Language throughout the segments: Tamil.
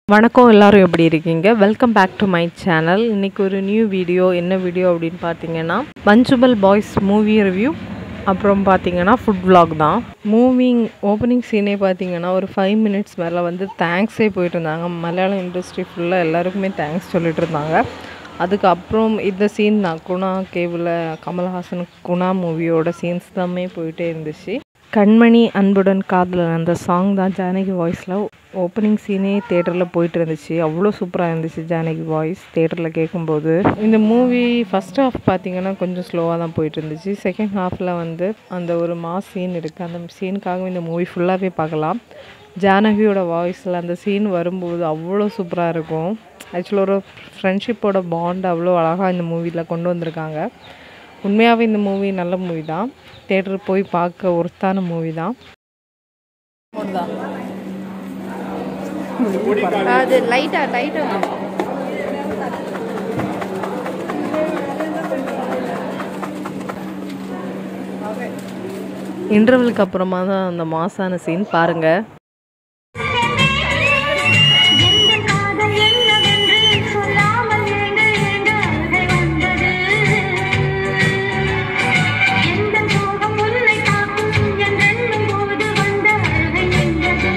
வணக்கம் எல்லாரும் எப்படி இருக்கீங்க welcome back to my channel இன்னைக்கு ஒரு நியூ வீடியோ என்ன வீடியோ அப்படின்னு பார்த்தீங்கன்னா மஞ்சுபல் பாய்ஸ் மூவி ரிவ்யூ அப்புறம் பார்த்தீங்கன்னா ஃபுட் vlog தான் மூவிங் ஓப்பனிங் சீனே பார்த்தீங்கன்னா ஒரு ஃபைவ் மினிட்ஸ் மேலே வந்து தேங்க்ஸே போயிட்டு இருந்தாங்க மலையாளம் இண்டஸ்ட்ரி ஃபுல்லாக எல்லாருக்குமே தேங்க்ஸ் சொல்லிட்டு இருந்தாங்க அதுக்கப்புறம் இந்த சீன் தான் குணா கேவில் கமல்ஹாசன் குணா மூவியோட சீன்ஸ் தாமே போயிட்டே இருந்துச்சு கண்மணி அன்புடன் காதலன் அந்த சாங் தான் ஜானகி வாய்ஸில் ஓப்பனிங் சீனே தேட்டரில் போயிட்டு இருந்துச்சு அவ்வளோ சூப்பராக இருந்துச்சு ஜானகி வாய்ஸ் தேட்டரில் கேட்கும்போது இந்த மூவி ஃபஸ்ட் ஹாஃப் பார்த்தீங்கன்னா கொஞ்சம் ஸ்லோவாக தான் போயிட்டு இருந்துச்சு செகண்ட் ஹாஃபில் வந்து அந்த ஒரு மாஸ் சீன் இருக்குது அந்த சீனுக்காக இந்த மூவி ஃபுல்லாகவே பார்க்கலாம் ஜானகியோட வாய்ஸில் அந்த சீன் வரும்போது அவ்வளோ சூப்பராக இருக்கும் ஆக்சுவலாக ஒரு ஃப்ரெண்ட்ஷிப்போட பாண்ட் அவ்வளோ அழகாக இந்த மூவியில் கொண்டு வந்திருக்காங்க உண்மையாகவே இந்த மூவி நல்ல மூவி தான் தேட்டர் போய் பார்க்க ஒருத்தான மூவி தான் அது லைட்டா லைட்டா இன்டர்வலுக்கு அப்புறமா தான் அந்த மாசான சீன் பாருங்கள் எந்த காதல் என்னவென்று சொல்லாமல் ஏங்க ஏங்க அழுகை வந்தது எந்த சோகம் உன்னை தாக்கும் என்றெண்ணும் போது வந்த அழுகை நின்றது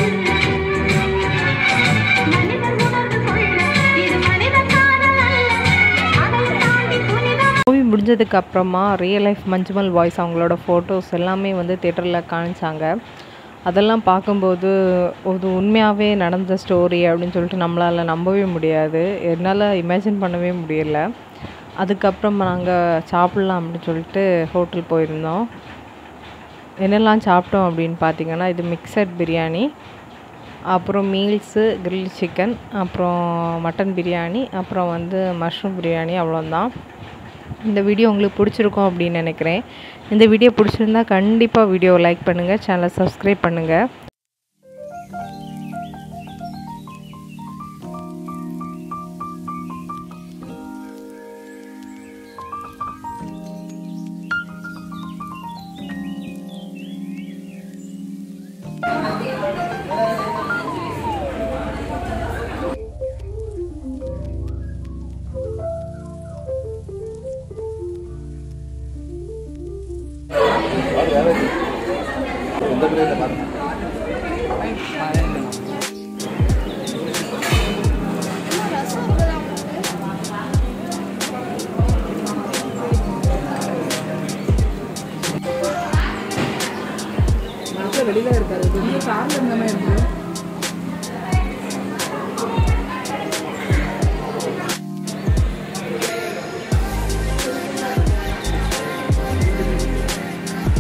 மனிதன் உணர்ந்து கொள்ள இது மனித காதல் அல்ல அதை தாண்டி புனிதம் மூவி முடிஞ்சதுக்கு அப்புறமா ரியல் லைஃப் மஞ்சுமல் வாய்ஸ் அவங்களோட ஃபோட்டோஸ் எல்லாமே வந்து தேட்டரில் காமிச்சாங்க அதெல்லாம் பார்க்கும்போது இது உண்மையாகவே நடந்த ஸ்டோரி அப்படின்னு சொல்லிட்டு நம்மளால் நம்பவே முடியாது என்னால் இமேஜின் பண்ணவே முடியல அதுக்கப்புறம் நாங்கள் சாப்பிட்லாம் அப்படின்னு சொல்லிட்டு ஹோட்டல் போயிருந்தோம் என்னெல்லாம் சாப்பிட்டோம் அப்படின்னு பார்த்தீங்கன்னா இது மிக்சட் பிரியாணி அப்புறம் மீல்ஸு கிரில் சிக்கன் அப்புறம் மட்டன் பிரியாணி அப்புறம் வந்து மஷ்ரூம் பிரியாணி அவ்வளோதான் இந்த வீடியோ உங்களுக்கு பிடிச்சிருக்கும் அப்படின்னு நினைக்கிறேன் இந்த வீடியோ பிடிச்சிருந்தா கண்டிப்பாக வீடியோவை லைக் பண்ணுங்கள் சேனலை சப்ஸ்கிரைப் பண்ணுங்கள்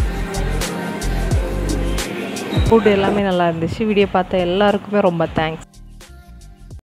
ஃபுட் எல்லாமே நல்லா இருந்துச்சு வீடியோ பார்த்த எல்லாருக்குமே ரொம்ப தேங்க்ஸ்